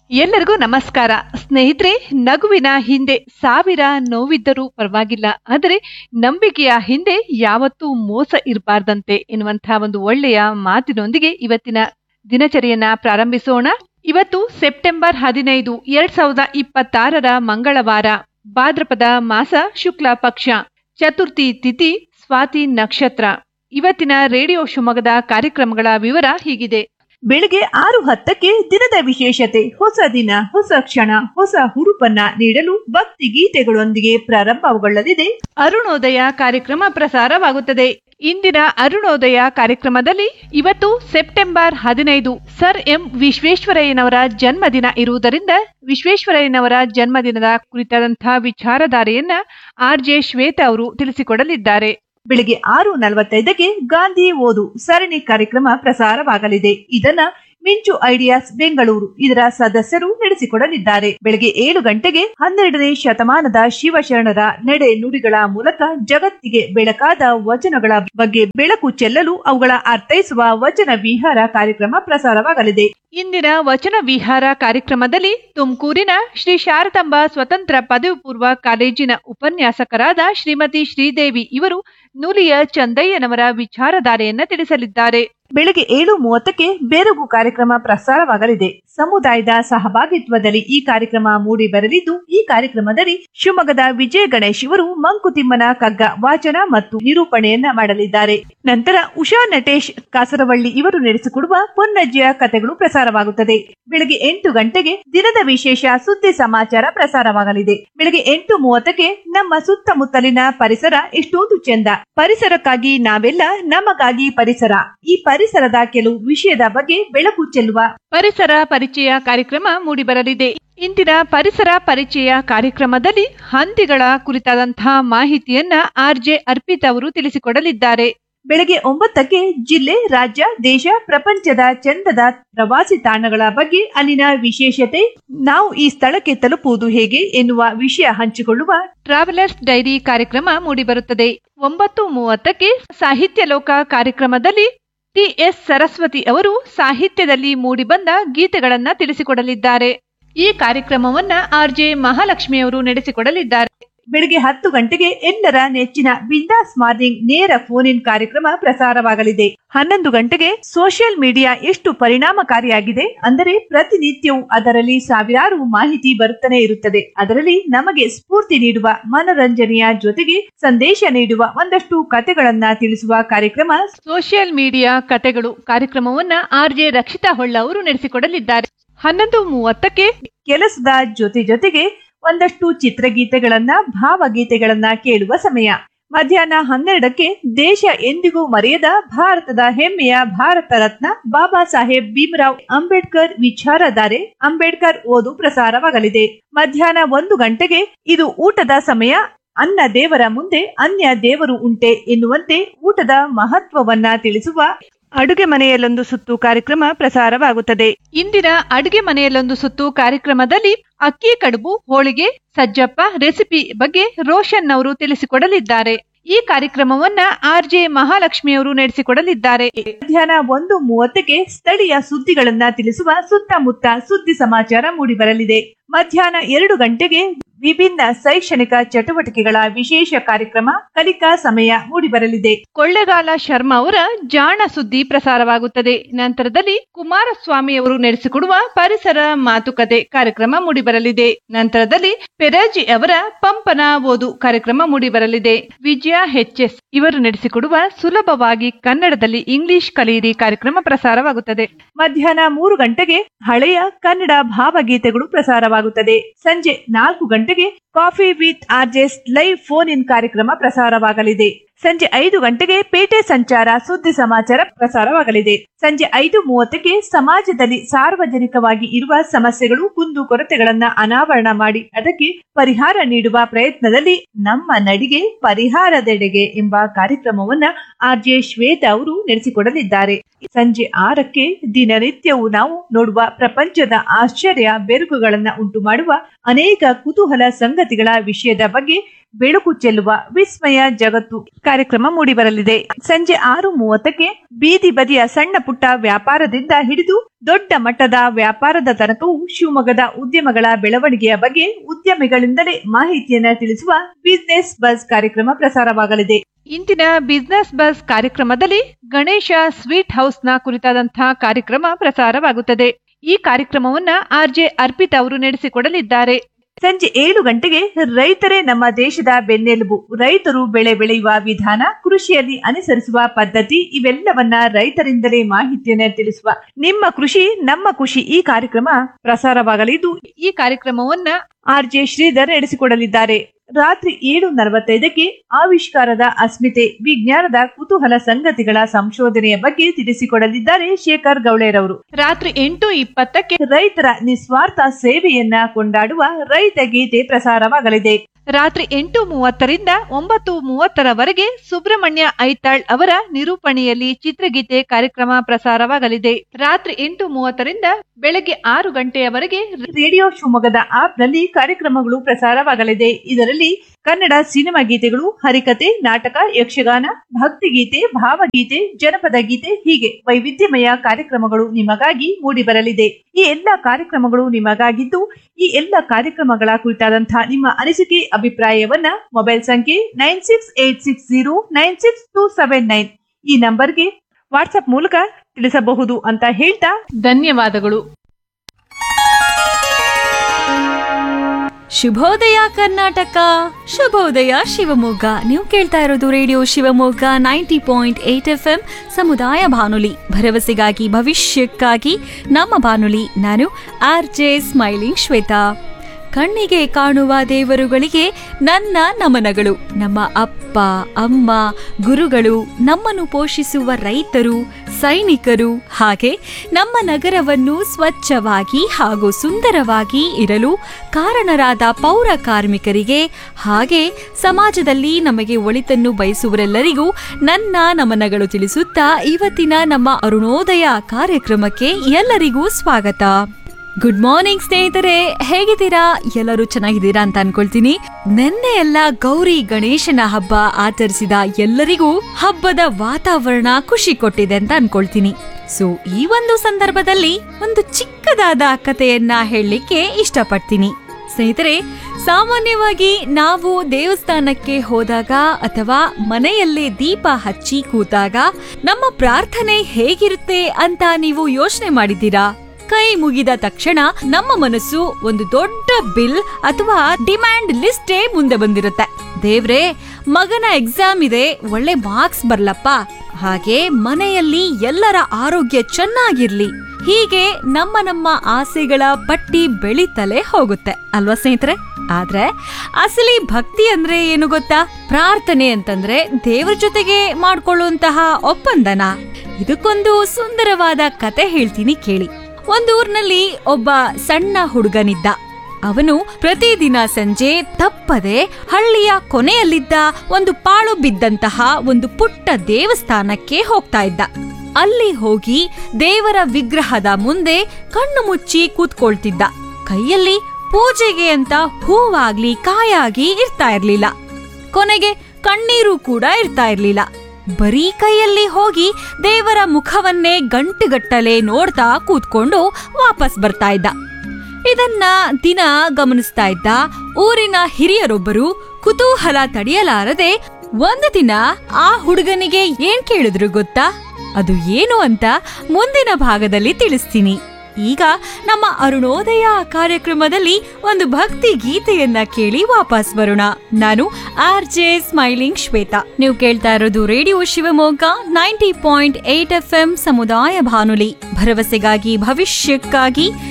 ಎಲ್ಲರಿಗೂ ನಮಸ್ಕಾರ ಸ್ನೇಹಿತರೆ ನಗುವಿನ ಹಿಂದೆ ಸಾವಿರ ನೋವಿದ್ದರೂ ಪರವಾಗಿಲ್ಲ ಆದರೆ ನಂಬಿಕೆಯ ಹಿಂದೆ ಯಾವತ್ತೂ ಮೋಸ ಇರಬಾರ್ದಂತೆ ಎನ್ನುವಂತಹ ಒಂದು ಒಳ್ಳೆಯ ಮಾತಿನೊಂದಿಗೆ ಇವತ್ತಿನ ದಿನಚರಿಯನ್ನ ಪ್ರಾರಂಭಿಸೋಣ ಇವತ್ತು ಸೆಪ್ಟೆಂಬರ್ ಹದಿನೈದು ಎರಡ್ ಸಾವಿರದ ಇಪ್ಪತ್ತಾರರ ಮಂಗಳವಾರ ಭಾದ್ರಪದ ಮಾಸ ಶುಕ್ಲ ಪಕ್ಷ ಚತುರ್ಥಿ ತಿಥಿ ಸ್ವಾತಿ ನಕ್ಷತ್ರ ಇವತ್ತಿನ ರೇಡಿಯೋ ಶಿವಮೊಗ್ಗದ ಕಾರ್ಯಕ್ರಮಗಳ ವಿವರ ಹೀಗಿದೆ ಬೆಳಿಗ್ಗೆ ಆರು ಹತ್ತಕ್ಕೆ ದಿನದ ವಿಶೇಷತೆ ಹೊಸ ದಿನ ಹೊಸ ಕ್ಷಣ ಹೊಸ ಹುರುಪನ್ನ ನೀಡಲು ಭಕ್ತಿ ಗೀತೆಗಳೊಂದಿಗೆ ಪ್ರಾರಂಭಗೊಳ್ಳಲಿದೆ ಅರುಣೋದಯ ಕಾರ್ಯಕ್ರಮ ಪ್ರಸಾರವಾಗುತ್ತದೆ ಇಂದಿನ ಅರುಣೋದಯ ಕಾರ್ಯಕ್ರಮದಲ್ಲಿ ಇವತ್ತು ಸೆಪ್ಟೆಂಬರ್ ಹದಿನೈದು ಸರ್ ಎಂ ವಿಶ್ವೇಶ್ವರಯ್ಯನವರ ಜನ್ಮದಿನ ಇರುವುದರಿಂದ ವಿಶ್ವೇಶ್ವರಯ್ಯನವರ ಜನ್ಮದಿನದ ಕುರಿತಾದಂತಹ ವಿಚಾರಧಾರೆಯನ್ನ ಆರ್ ಜೆ ಶ್ವೇತಾ ಅವರು ತಿಳಿಸಿಕೊಡಲಿದ್ದಾರೆ ಬೆಳಿಗ್ಗೆ ಆರು ನಲವತ್ತೈದಕ್ಕೆ ಗಾಂಧಿ ಓದು ಸರಣಿ ಕಾರ್ಯಕ್ರಮ ಪ್ರಸಾರವಾಗಲಿದೆ ಇದನ್ನ ಮಿಂಚು ಐಡಿಯಾಸ್ ಬೆಂಗಳೂರು ಇದರ ಸದಸ್ಯರು ನಡೆಸಿಕೊಡಲಿದ್ದಾರೆ ಬೆಳಗ್ಗೆ ಏಳು ಗಂಟೆಗೆ ಹನ್ನೆರಡನೇ ಶತಮಾನದ ಶಿವಶರಣರ ನಡೆ ನುಡಿಗಳ ಮೂಲಕ ಜಗತ್ತಿಗೆ ಬೆಳಕಾದ ವಚನಗಳ ಬಗ್ಗೆ ಬೆಳಕು ಚೆಲ್ಲಲು ಅವುಗಳ ಅರ್ಥೈಸುವ ವಚನ ವಿಹಾರ ಕಾರ್ಯಕ್ರಮ ಪ್ರಸಾರವಾಗಲಿದೆ ಇಂದಿನ ವಚನ ವಿಹಾರ ಕಾರ್ಯಕ್ರಮದಲ್ಲಿ ತುಮಕೂರಿನ ಶ್ರೀ ಶಾರದಾಂಬ ಸ್ವತಂತ್ರ ಪದವಿ ಪೂರ್ವ ಕಾಲೇಜಿನ ಉಪನ್ಯಾಸಕರಾದ ಶ್ರೀಮತಿ ಶ್ರೀದೇವಿ ಇವರು ನೂಲಿಯ ಚಂದಯ್ಯನವರ ವಿಚಾರಧಾರೆಯನ್ನ ತಿಳಿಸಲಿದ್ದಾರೆ ಬೆಳಗ್ಗೆ ಏಳು ಮೂವತ್ತಕ್ಕೆ ಬೇರಗು ಕಾರ್ಯಕ್ರಮ ಪ್ರಸಾರವಾಗಲಿದೆ ಸಮುದಾಯದ ಸಹಭಾಗಿತ್ವದಲ್ಲಿ ಈ ಕಾರ್ಯಕ್ರಮ ಮೂಡಿ ಬರಲಿದ್ದು ಈ ಕಾರ್ಯಕ್ರಮದಲ್ಲಿ ಶಿವಮೊಗ್ಗದ ವಿಜಯ ಗಣೇಶ್ ಇವರು ಮಂಕುತಿಮ್ಮನ ಕಗ್ಗ ವಾಚನ ಮತ್ತು ನಿರೂಪಣೆಯನ್ನ ಮಾಡಲಿದ್ದಾರೆ ನಂತರ ಉಷಾ ನಟೇಶ್ ಕಾಸರವಳ್ಳಿ ಇವರು ನಡೆಸಿಕೊಡುವ ಪೊನ್ನಜ್ಜಿಯ ಕಥೆಗಳು ಪ್ರಸಾರವಾಗುತ್ತದೆ ಬೆಳಗ್ಗೆ ಎಂಟು ಗಂಟೆಗೆ ದಿನದ ವಿಶೇಷ ಸುದ್ದಿ ಸಮಾಚಾರ ಪ್ರಸಾರವಾಗಲಿದೆ ಬೆಳಗ್ಗೆ ಎಂಟು ಮೂವತ್ತಕ್ಕೆ ನಮ್ಮ ಸುತ್ತಮುತ್ತಲಿನ ಪರಿಸರ ಎಷ್ಟೊಂದು ಚೆಂದ ಪರಿಸರಕ್ಕಾಗಿ ನಾವೆಲ್ಲ ನಮಗಾಗಿ ಪರಿಸರ ಈ ಪರಿಸರದ ಕೆಲವು ವಿಷಯದ ಬಗ್ಗೆ ಬೆಳಕು ಚೆಲ್ಲುವ ಪರಿಸರ ಪರಿಚಯ ಕಾರ್ಯಕ್ರಮ ಮೂಡಿಬರಲಿದೆ ಇಂದಿನ ಪರಿಸರ ಪರಿಚಯ ಕಾರ್ಯಕ್ರಮದಲ್ಲಿ ಹಂದಿಗಳ ಕುರಿತಾದಂತಹ ಮಾಹಿತಿಯನ್ನ ಆರ್ ಜೆ ಅರ್ಪಿತ್ ಅವರು ತಿಳಿಸಿಕೊಡಲಿದ್ದಾರೆ ಬೆಳಗ್ಗೆ ಒಂಬತ್ತಕ್ಕೆ ಜಿಲ್ಲೆ ರಾಜ್ಯ ದೇಶ ಪ್ರಪಂಚದ ಚಂದದ ಪ್ರವಾಸಿ ತಾಣಗಳ ಬಗ್ಗೆ ಅಲ್ಲಿನ ವಿಶೇಷತೆ ನಾವು ಈ ಸ್ಥಳಕ್ಕೆ ತಲುಪುವುದು ಹೇಗೆ ಎನ್ನುವ ವಿಷಯ ಹಂಚಿಕೊಳ್ಳುವ ಟ್ರಾವೆಲರ್ಸ್ ಡೈರಿ ಕಾರ್ಯಕ್ರಮ ಮೂಡಿಬರುತ್ತದೆ ಒಂಬತ್ತು ಮೂವತ್ತಕ್ಕೆ ಸಾಹಿತ್ಯ ಲೋಕ ಕಾರ್ಯಕ್ರಮದಲ್ಲಿ ಟಿ ಎಸ್ ಸರಸ್ವತಿ ಅವರು ಸಾಹಿತ್ಯದಲ್ಲಿ ಮೂಡಿಬಂದ ಗೀತೆಗಳನ್ನ ತಿಳಿಸಿಕೊಡಲಿದ್ದಾರೆ ಈ ಕಾರ್ಯಕ್ರಮವನ್ನ ಆರ್ ಜೆ ಮಹಾಲಕ್ಷ್ಮಿ ಅವರು ನಡೆಸಿಕೊಡಲಿದ್ದಾರೆ ಬೆಳಗ್ಗೆ ಹತ್ತು ಗಂಟೆಗೆ ಎಲ್ಲರ ನೆಚ್ಚಿನ ಬಿಂದಾಸ್ ಮಾರ್ನಿಂಗ್ ನೇರ ಫೋನ್ ಇನ್ ಕಾರ್ಯಕ್ರಮ ಪ್ರಸಾರವಾಗಲಿದೆ ಹನ್ನೊಂದು ಗಂಟೆಗೆ ಸೋಷಿಯಲ್ ಮೀಡಿಯಾ ಎಷ್ಟು ಪರಿಣಾಮಕಾರಿಯಾಗಿದೆ ಅಂದರೆ ಪ್ರತಿನಿತ್ಯವೂ ಅದರಲ್ಲಿ ಸಾವಿರಾರು ಮಾಹಿತಿ ಬರುತ್ತಾನೆ ಇರುತ್ತದೆ ಅದರಲ್ಲಿ ನಮಗೆ ಸ್ಫೂರ್ತಿ ನೀಡುವ ಮನರಂಜನೆಯ ಜೊತೆಗೆ ಸಂದೇಶ ನೀಡುವ ಒಂದಷ್ಟು ಕಥೆಗಳನ್ನ ತಿಳಿಸುವ ಕಾರ್ಯಕ್ರಮ ಸೋಷಿಯಲ್ ಮೀಡಿಯಾ ಕತೆಗಳು ಕಾರ್ಯಕ್ರಮವನ್ನ ಆರ್ ಜೆ ರಕ್ಷಿತಾ ಹೊಳ್ಳ ಅವರು ನಡೆಸಿಕೊಡಲಿದ್ದಾರೆ ಹನ್ನೊಂದು ಮೂವತ್ತಕ್ಕೆ ಕೆಲಸದ ಜೊತೆ ಜೊತೆಗೆ ಒಂದಷ್ಟು ಚಿತ್ರಗೀತೆಗಳನ್ನ ಭಾವಗೀತೆಗಳನ್ನ ಕೇಳುವ ಸಮಯ ಮಧ್ಯಾಹ್ನ ಹನ್ನೆರಡಕ್ಕೆ ದೇಶ ಎಂದಿಗೂ ಮರೆಯದ ಭಾರತದ ಹೆಮ್ಮೆಯ ಭಾರತ ರತ್ನ ಬಾಬಾ ಸಾಹೇಬ್ ಭೀಮರಾವ್ ಅಂಬೇಡ್ಕರ್ ವಿಚಾರಧಾರೆ ಅಂಬೇಡ್ಕರ್ ಓದು ಪ್ರಸಾರವಾಗಲಿದೆ ಮಧ್ಯಾಹ್ನ ಒಂದು ಗಂಟೆಗೆ ಇದು ಊಟದ ಸಮಯ ಅನ್ನ ದೇವರ ಮುಂದೆ ಅನ್ಯ ದೇವರು ಉಂಟೆ ಎನ್ನುವಂತೆ ಊಟದ ಮಹತ್ವವನ್ನ ತಿಳಿಸುವ ಅಡುಗೆ ಮನೆಯಲ್ಲೊಂದು ಸುತ್ತು ಕಾರ್ಯಕ್ರಮ ಪ್ರಸಾರವಾಗುತ್ತದೆ ಇಂದಿನ ಅಡುಗೆ ಮನೆಯಲ್ಲೊಂದು ಸುತ್ತು ಕಾರ್ಯಕ್ರಮದಲ್ಲಿ ಅಕ್ಕಿ ಕಡುಬು ಹೋಳಿಗೆ ಸಜ್ಜಪ್ಪ ರೆಸಿಪಿ ಬಗ್ಗೆ ರೋಷನ್ ಅವರು ತಿಳಿಸಿಕೊಡಲಿದ್ದಾರೆ ಈ ಕಾರ್ಯಕ್ರಮವನ್ನ ಆರ್ ಜೆ ಮಹಾಲಕ್ಷ್ಮಿ ಅವರು ನಡೆಸಿಕೊಡಲಿದ್ದಾರೆ ಮಧ್ಯಾಹ್ನ ಒಂದು ಮೂವತ್ತಕ್ಕೆ ಸ್ಥಳೀಯ ಸುದ್ದಿಗಳನ್ನ ತಿಳಿಸುವ ಸುತ್ತಮುತ್ತ ಸುದ್ದಿ ಸಮಾಚಾರ ಮೂಡಿಬರಲಿದೆ ಮಧ್ಯಾಹ್ನ ಎರಡು ಗಂಟೆಗೆ ವಿಭಿನ್ನ ಶೈಕ್ಷಣಿಕ ಚಟುವಟಿಕೆಗಳ ವಿಶೇಷ ಕಾರ್ಯಕ್ರಮ ಕಲಿಕಾ ಸಮಯ ಮೂಡಿಬರಲಿದೆ ಕೊಳ್ಳೆಗಾಲ ಶರ್ಮಾ ಅವರ ಜಾಣ ಸುದ್ದಿ ಪ್ರಸಾರವಾಗುತ್ತದೆ ನಂತರದಲ್ಲಿ ಕುಮಾರಸ್ವಾಮಿ ಅವರು ನಡೆಸಿಕೊಡುವ ಪರಿಸರ ಮಾತುಕತೆ ಕಾರ್ಯಕ್ರಮ ಮೂಡಿಬರಲಿದೆ ನಂತರದಲ್ಲಿ ಪೆರಾಜಿ ಅವರ ಪಂಪನ ಓದು ಕಾರ್ಯಕ್ರಮ ಮೂಡಿಬರಲಿದೆ ವಿಜಯ ಎಸ್ ಇವರು ನಡೆಸಿಕೊಡುವ ಸುಲಭವಾಗಿ ಕನ್ನಡದಲ್ಲಿ ಇಂಗ್ಲಿಷ್ ಕಲಿಯಿರಿ ಕಾರ್ಯಕ್ರಮ ಪ್ರಸಾರವಾಗುತ್ತದೆ ಮಧ್ಯಾಹ್ನ ಮೂರು ಗಂಟೆಗೆ ಹಳೆಯ ಕನ್ನಡ ಭಾವಗೀತೆಗಳು ಪ್ರಸಾರವಾಗುತ್ತದೆ ಸಂಜೆ ನಾಲ್ಕು ಗಂಟೆಗೆ coffee with RJs live phone in ಕಾರ್ಯಕ್ರಮ ಪ್ರಸಾರವಾಗಲಿದೆ ಸಂಜೆ ಐದು ಗಂಟೆಗೆ ಪೇಟೆ ಸಂಚಾರ ಸುದ್ದಿ ಸಮಾಚಾರ ಪ್ರಸಾರವಾಗಲಿದೆ ಸಂಜೆ ಐದು ಮೂವತ್ತಕ್ಕೆ ಸಮಾಜದಲ್ಲಿ ಸಾರ್ವಜನಿಕವಾಗಿ ಇರುವ ಸಮಸ್ಯೆಗಳು ಕುಂದು ಕೊರತೆಗಳನ್ನ ಅನಾವರಣ ಮಾಡಿ ಅದಕ್ಕೆ ಪರಿಹಾರ ನೀಡುವ ಪ್ರಯತ್ನದಲ್ಲಿ ನಮ್ಮ ನಡಿಗೆ ಪರಿಹಾರದೆಡೆಗೆ ಎಂಬ ಕಾರ್ಯಕ್ರಮವನ್ನ ಆರ್ ಜೆ ಶ್ವೇತಾ ಅವರು ನಡೆಸಿಕೊಡಲಿದ್ದಾರೆ ಸಂಜೆ ಆರಕ್ಕೆ ದಿನನಿತ್ಯವೂ ನಾವು ನೋಡುವ ಪ್ರಪಂಚದ ಆಶ್ಚರ್ಯ ಬೆರುಕುಗಳನ್ನ ಉಂಟು ಮಾಡುವ ಅನೇಕ ಕುತೂಹಲ ಸಂಗತಿಗಳ ವಿಷಯದ ಬಗ್ಗೆ ಬೆಳಕು ಚೆಲ್ಲುವ ವಿಸ್ಮಯ ಜಗತ್ತು ಕಾರ್ಯಕ್ರಮ ಮೂಡಿಬರಲಿದೆ ಸಂಜೆ ಆರು ಮೂವತ್ತಕ್ಕೆ ಬೀದಿ ಬದಿಯ ಸಣ್ಣ ಪುಟ್ಟ ವ್ಯಾಪಾರದಿಂದ ಹಿಡಿದು ದೊಡ್ಡ ಮಟ್ಟದ ವ್ಯಾಪಾರದ ತನಕವೂ ಶಿವಮೊಗ್ಗದ ಉದ್ಯಮಗಳ ಬೆಳವಣಿಗೆಯ ಬಗ್ಗೆ ಉದ್ಯಮಿಗಳಿಂದಲೇ ಮಾಹಿತಿಯನ್ನ ತಿಳಿಸುವ ಬಿಸಿನೆಸ್ ಬಸ್ ಕಾರ್ಯಕ್ರಮ ಪ್ರಸಾರವಾಗಲಿದೆ ಇಂದಿನ ಬಿಸ್ನೆಸ್ ಬಸ್ ಕಾರ್ಯಕ್ರಮದಲ್ಲಿ ಗಣೇಶ ಸ್ವೀಟ್ ಹೌಸ್ನ ಕುರಿತಾದಂತಹ ಕಾರ್ಯಕ್ರಮ ಪ್ರಸಾರವಾಗುತ್ತದೆ ಈ ಕಾರ್ಯಕ್ರಮವನ್ನ ಆರ್ಜೆ ಅರ್ಪಿತಾ ಅವರು ನಡೆಸಿಕೊಡಲಿದ್ದಾರೆ ಸಂಜೆ ಏಳು ಗಂಟೆಗೆ ರೈತರೇ ನಮ್ಮ ದೇಶದ ಬೆನ್ನೆಲುಬು ರೈತರು ಬೆಳೆ ಬೆಳೆಯುವ ವಿಧಾನ ಕೃಷಿಯಲ್ಲಿ ಅನುಸರಿಸುವ ಪದ್ಧತಿ ಇವೆಲ್ಲವನ್ನ ರೈತರಿಂದಲೇ ಮಾಹಿತಿಯನ್ನ ತಿಳಿಸುವ ನಿಮ್ಮ ಕೃಷಿ ನಮ್ಮ ಖುಷಿ ಈ ಕಾರ್ಯಕ್ರಮ ಪ್ರಸಾರವಾಗಲಿದ್ದು ಈ ಕಾರ್ಯಕ್ರಮವನ್ನ ಆರ್ ಜೆ ಶ್ರೀಧರ್ ನಡೆಸಿಕೊಡಲಿದ್ದಾರೆ ರಾತ್ರಿ ಏಳು ನಲವತ್ತೈದಕ್ಕೆ ಆವಿಷ್ಕಾರದ ಅಸ್ಮಿತೆ ವಿಜ್ಞಾನದ ಕುತೂಹಲ ಸಂಗತಿಗಳ ಸಂಶೋಧನೆಯ ಬಗ್ಗೆ ತಿಳಿಸಿಕೊಡಲಿದ್ದಾರೆ ಶೇಖರ್ ಗೌಳೇರವರು ರಾತ್ರಿ ಎಂಟು ಇಪ್ಪತ್ತಕ್ಕೆ ರೈತರ ನಿಸ್ವಾರ್ಥ ಸೇವೆಯನ್ನ ಕೊಂಡಾಡುವ ರೈತ ಗೀತೆ ಪ್ರಸಾರವಾಗಲಿದೆ ರಾತ್ರಿ ಎಂಟು ಮೂವತ್ತರಿಂದ ಒಂಬತ್ತು ಮೂವತ್ತರವರೆಗೆ ಸುಬ್ರಹ್ಮಣ್ಯ ಐತಾಳ್ ಅವರ ನಿರೂಪಣೆಯಲ್ಲಿ ಚಿತ್ರಗೀತೆ ಕಾರ್ಯಕ್ರಮ ಪ್ರಸಾರವಾಗಲಿದೆ ರಾತ್ರಿ ಎಂಟು ಮೂವತ್ತರಿಂದ ಬೆಳಗ್ಗೆ ಆರು ಗಂಟೆಯವರೆಗೆ ರೇಡಿಯೋ ಶಿವಮೊಗ್ಗದ ಆಪ್ ನಲ್ಲಿ ಕಾರ್ಯಕ್ರಮಗಳು ಪ್ರಸಾರವಾಗಲಿದೆ ಇದರಲ್ಲಿ ಕನ್ನಡ ಸಿನಿಮಾ ಗೀತೆಗಳು ಹರಿಕತೆ ನಾಟಕ ಯಕ್ಷಗಾನ ಭಕ್ತಿಗೀತೆ ಭಾವಗೀತೆ ಜನಪದ ಗೀತೆ ಹೀಗೆ ವೈವಿಧ್ಯಮಯ ಕಾರ್ಯಕ್ರಮಗಳು ನಿಮಗಾಗಿ ಮೂಡಿಬರಲಿದೆ ಈ ಎಲ್ಲ ಕಾರ್ಯಕ್ರಮಗಳು ನಿಮಗಾಗಿದ್ದು ಈ ಎಲ್ಲ ಕಾರ್ಯಕ್ರಮಗಳ ಕುರಿತಾದಂತಹ ನಿಮ್ಮ ಅನಿಸಿಕೆ ಅಭಿಪ್ರಾಯವನ್ನ ಮೊಬೈಲ್ ಸಂಖ್ಯೆ nine six eight six zero nine six two seven nine ಈ ನಂಬರ್ಗೆ ವಾಟ್ಸ್ಆಪ್ ಮೂಲಕ ತಿಳಿಸಬಹುದು ಅಂತ ಹೇಳ್ತಾ ಧನ್ಯವಾದಗಳು ಶುಭೋದಯ ಕರ್ನಾಟಕ ಶುಭೋದಯ ಶಿವಮೊಗ್ಗ ನೀವು ಕೇಳ್ತಾ ಇರೋದು radio Shivamogga ninety point eight F M ಸಮುದಾಯ ಬಾನುಲಿ ಭರವಸೆಗಾಗಿ ಭವಿಷ್ಯಕ್ಕಾಗಿ ನಮ್ಮ ಬಾನುಲಿ ನಾನು ಆರ್ ಜೆ ಸ್ಮೈಲಿಂಗ್ ಶ್ವೇತಾ ಕಣ್ಣಿಗೆ ಕಾಣುವ ದೇವರುಗಳಿಗೆ ನನ್ನ ನಮನಗಳು ನಮ್ಮ ಅಪ್ಪ ಅಮ್ಮ ಗುರುಗಳು ನಮ್ಮನ್ನು ಪೋಷಿಸುವ ರೈತರು ಸೈನಿಕರು ಹಾಗೆ ನಮ್ಮ ನಗರವನ್ನು ಸ್ವಚ್ಛವಾಗಿ ಹಾಗೂ ಸುಂದರವಾಗಿ ಇರಲು ಕಾರಣರಾದ ಪೌರ ಕಾರ್ಮಿಕರಿಗೆ ಹಾಗೆ ಸಮಾಜದಲ್ಲಿ ನಮಗೆ ಒಳಿತನ್ನು ಬಯಸುವರೆಲ್ಲರಿಗೂ ನನ್ನ ನಮನಗಳು ತಿಳಿಸುತ್ತಾ ಇವತ್ತಿನ ನಮ್ಮ ಅರುಣೋದಯ ಕಾರ್ಯಕ್ರಮಕ್ಕೆ ಎಲ್ಲರಿಗೂ ಸ್ವಾಗತ ಗುಡ್ ಮಾರ್ನಿಂಗ್ ಸ್ನೇಹಿತರೆ ಹೇಗಿದ್ದೀರಾ ಎಲ್ಲರೂ ಚೆನ್ನಾಗಿದ್ದೀರಾ ಅಂತ ಅನ್ಕೊಳ್ತೀನಿ ನಿನ್ನೆ ಎಲ್ಲ ಗೌರಿ ಗಣೇಶನ ಹಬ್ಬ ಆಚರಿಸಿದ ಎಲ್ಲರಿಗೂ ಹಬ್ಬದ ವಾತಾವರಣ ಖುಷಿ ಕೊಟ್ಟಿದೆ ಅಂತ ಅನ್ಕೊಳ್ತೀನಿ ಸೊ ಈ ಒಂದು ಸಂದರ್ಭದಲ್ಲಿ ಒಂದು ಚಿಕ್ಕದಾದ ಕಥೆಯನ್ನ ಹೇಳಲಿಕ್ಕೆ ಇಷ್ಟಪಡ್ತೀನಿ ಸ್ನೇಹಿತರೆ ಸಾಮಾನ್ಯವಾಗಿ ನಾವು ದೇವಸ್ಥಾನಕ್ಕೆ ಹೋದಾಗ ಅಥವಾ ಮನೆಯಲ್ಲೇ ದೀಪ ಹಚ್ಚಿ ಕೂತಾಗ ನಮ್ಮ ಪ್ರಾರ್ಥನೆ ಹೇಗಿರುತ್ತೆ ಅಂತ ನೀವು ಯೋಚನೆ ಮಾಡಿದ್ದೀರಾ ಕೈ ಮುಗಿದ ತಕ್ಷಣ ನಮ್ಮ ಮನಸ್ಸು ಒಂದು ದೊಡ್ಡ ಬಿಲ್ ಅಥವಾ ಡಿಮ್ಯಾಂಡ್ ಲಿಸ್ಟೇ ಮುಂದೆ ಬಂದಿರುತ್ತೆ ದೇವ್ರೆ ಮಗನ ಎಕ್ಸಾಮ್ ಇದೆ ಒಳ್ಳೆ ಮಾರ್ಕ್ಸ್ ಬರ್ಲಪ್ಪ ಹಾಗೆ ಮನೆಯಲ್ಲಿ ಎಲ್ಲರ ಆರೋಗ್ಯ ಚೆನ್ನಾಗಿರ್ಲಿ ಹೀಗೆ ನಮ್ಮ ನಮ್ಮ ಆಸೆಗಳ ಪಟ್ಟಿ ಬೆಳೀತಲೇ ಹೋಗುತ್ತೆ ಅಲ್ವಾ ಸ್ನೇಹಿತರೆ ಆದ್ರೆ ಅಸಲಿ ಭಕ್ತಿ ಅಂದ್ರೆ ಏನು ಗೊತ್ತಾ ಪ್ರಾರ್ಥನೆ ಅಂತಂದ್ರೆ ದೇವ್ರ ಜೊತೆಗೆ ಮಾಡ್ಕೊಳ್ಳುವಂತಹ ಒಪ್ಪಂದನ ಇದಕ್ಕೊಂದು ಸುಂದರವಾದ ಕತೆ ಹೇಳ್ತೀನಿ ಕೇಳಿ ಒಂದೂರ್ನಲ್ಲಿ ಒಬ್ಬ ಸಣ್ಣ ಹುಡುಗನಿದ್ದ ಅವನು ಪ್ರತಿದಿನ ಸಂಜೆ ತಪ್ಪದೆ ಹಳ್ಳಿಯ ಕೊನೆಯಲ್ಲಿದ್ದ ಒಂದು ಪಾಳು ಬಿದ್ದಂತಹ ಒಂದು ಪುಟ್ಟ ದೇವಸ್ಥಾನಕ್ಕೆ ಹೋಗ್ತಾ ಇದ್ದ ಅಲ್ಲಿ ಹೋಗಿ ದೇವರ ವಿಗ್ರಹದ ಮುಂದೆ ಕಣ್ಣು ಮುಚ್ಚಿ ಕೂತ್ಕೊಳ್ತಿದ್ದ ಕೈಯಲ್ಲಿ ಪೂಜೆಗೆ ಅಂತ ಹೂವಾಗ್ಲಿ ಕಾಯಾಗಿ ಇರ್ತಾ ಇರ್ಲಿಲ್ಲ ಕೊನೆಗೆ ಕಣ್ಣೀರು ಕೂಡ ಇರ್ತಾ ಇರ್ಲಿಲ್ಲ ಬರೀ ಕೈಯಲ್ಲಿ ಹೋಗಿ ದೇವರ ಮುಖವನ್ನೇ ಗಂಟುಗಟ್ಟಲೆ ನೋಡ್ತಾ ಕೂತ್ಕೊಂಡು ವಾಪಸ್ ಬರ್ತಾ ಇದ್ದ ಇದನ್ನ ದಿನ ಗಮನಿಸ್ತಾ ಇದ್ದ ಊರಿನ ಹಿರಿಯರೊಬ್ಬರು ಕುತೂಹಲ ತಡೆಯಲಾರದೆ ಒಂದು ದಿನ ಆ ಹುಡುಗನಿಗೆ ಏನ್ ಕೇಳಿದ್ರು ಗೊತ್ತಾ ಅದು ಏನು ಅಂತ ಮುಂದಿನ ಭಾಗದಲ್ಲಿ ತಿಳಿಸ್ತೀನಿ ಈಗ ನಮ್ಮ ಅರುಣೋದಯ ಕಾರ್ಯಕ್ರಮದಲ್ಲಿ ಒಂದು ಭಕ್ತಿ ಗೀತೆಯನ್ನ ಕೇಳಿ ವಾಪಸ್ ಬರೋಣ ನಾನು ಆರ್ ಜೆ ಸ್ಮೈಲಿಂಗ್ ಶ್ವೇತಾ ನೀವು ಕೇಳ್ತಾ ಇರೋದು radio Shivamogga ninety point eight F M ಸಮುದಾಯ ಬಾನುಲಿ ಭರವಸೆಗಾಗಿ ಭವಿಷ್ಯಕ್ಕಾಗಿ